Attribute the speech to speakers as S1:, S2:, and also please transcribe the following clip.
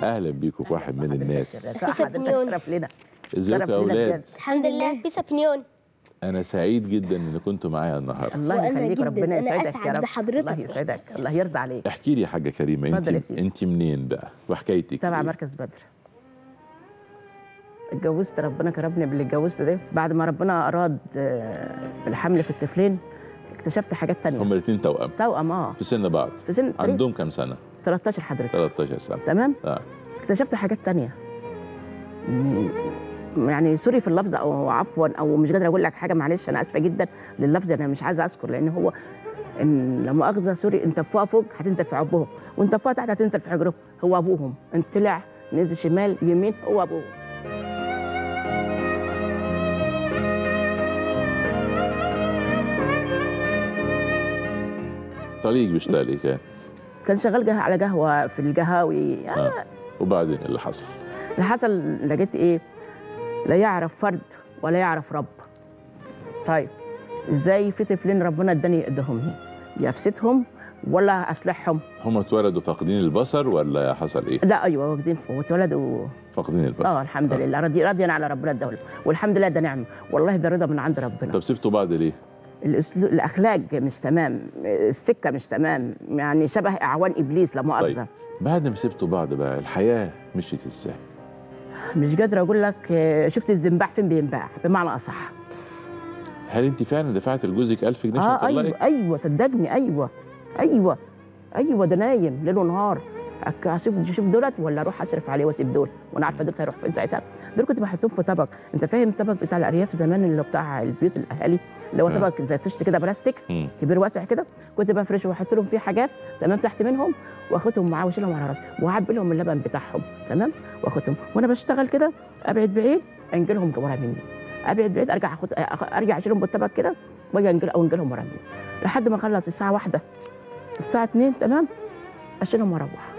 S1: اهلا بيكم في واحد من الناس
S2: حضرتك شرف لنا
S1: ازيكم
S2: شرف
S1: يا
S2: لنا
S1: اولاد
S2: بجد.
S3: الحمد لله بيس اوبنيون
S1: انا سعيد جدا ان كنتوا معايا النهارده
S2: الله
S3: وأنا
S2: يخليك
S3: جداً،
S2: ربنا
S3: أنا
S2: يسعدك يا
S3: أسعد
S2: رب
S3: بحضرتك.
S2: الله يسعدك الله يرضى عليك
S1: احكي لي يا حاجه كريمه انت
S2: اتفضل يا سيدي.
S1: انت منين بقى وحكايتك
S2: تبع
S1: إيه؟
S2: مركز بدر اتجوزت ربنا كرمني باللي اتجوزته ده بعد ما ربنا اراد آه، الحمل في الطفلين اكتشفت حاجات تانية
S1: هما الاثنين توأم
S2: توأم اه
S1: في سن بعض
S2: في سن
S1: عندهم كام سنه
S2: 13 حضرتك
S1: 13 سنه
S2: تمام
S1: اه
S2: اكتشفت حاجات تانية م- يعني سوري في اللفظ او عفوا او مش قادره اقول لك حاجه معلش انا اسفه جدا لللفظ انا مش عايزه اذكر لان هو ان لا مؤاخذه سوري انت فوق فوق هتنزل في عبهم وانت فوق تحت هتنزل في حجرهم هو ابوهم انت طلع نزل شمال يمين هو ابوهم
S1: طريق بيشتغل ايه كان
S2: كان شغال جه على قهوه في القهاوي
S1: آه. وبعدين اللي حصل
S2: اللي حصل لقيت ايه لا يعرف فرد ولا يعرف رب طيب ازاي في طفلين ربنا اداني ادهم لي يفسدهم ولا اصلحهم
S1: هما اتولدوا فاقدين البصر ولا حصل ايه
S2: لا ايوه واخدين واتولدوا
S1: فاقدين البصر
S2: اه الحمد
S1: آه.
S2: لله راضي راضيا على ربنا اداهم والحمد لله ده نعمه والله ده رضا من عند ربنا
S1: طب سبتوا بعض ليه
S2: الأسلو... الاخلاق مش تمام السكه مش تمام يعني شبه اعوان ابليس لا مؤاخذه
S1: طيب. بعد ما سبتوا بعض بقى الحياه مشيت ازاي
S2: مش قادره اقول لك آه، شفت الزنباع فين بينباع بمعنى اصح
S1: هل انت فعلا دفعت لجوزك 1000 جنيه
S2: اه
S1: عشان تطلقي
S2: ايوه ايوه صدقني ايوه ايوه ايوه ده نايم ليل ونهار أك- اشوف اشوف دولت ولا اروح اصرف عليه واسيب دول وانا عارفه دول هيروح فين ساعتها دول كنت بحطهم في طبق انت فاهم الطبق بتاع الارياف زمان اللي هو بتاع البيوت الاهالي اللي هو
S1: نعم.
S2: طبق زي طشت كده بلاستيك
S1: مم.
S2: كبير واسع كده كنت بفرشه واحط لهم فيه حاجات تمام تحت منهم واخدهم معاه واشيلهم على راسي واعبي لهم اللبن بتاعهم تمام واخدهم وانا بشتغل كده ابعد بعيد انجلهم ورا مني ابعد بعيد ارجع اخد أخ- ارجع اشيلهم بالطبق كده واجي انجل او انجلهم ورا مني لحد ما اخلص الساعه واحدة الساعه 2 تمام اشيلهم واروح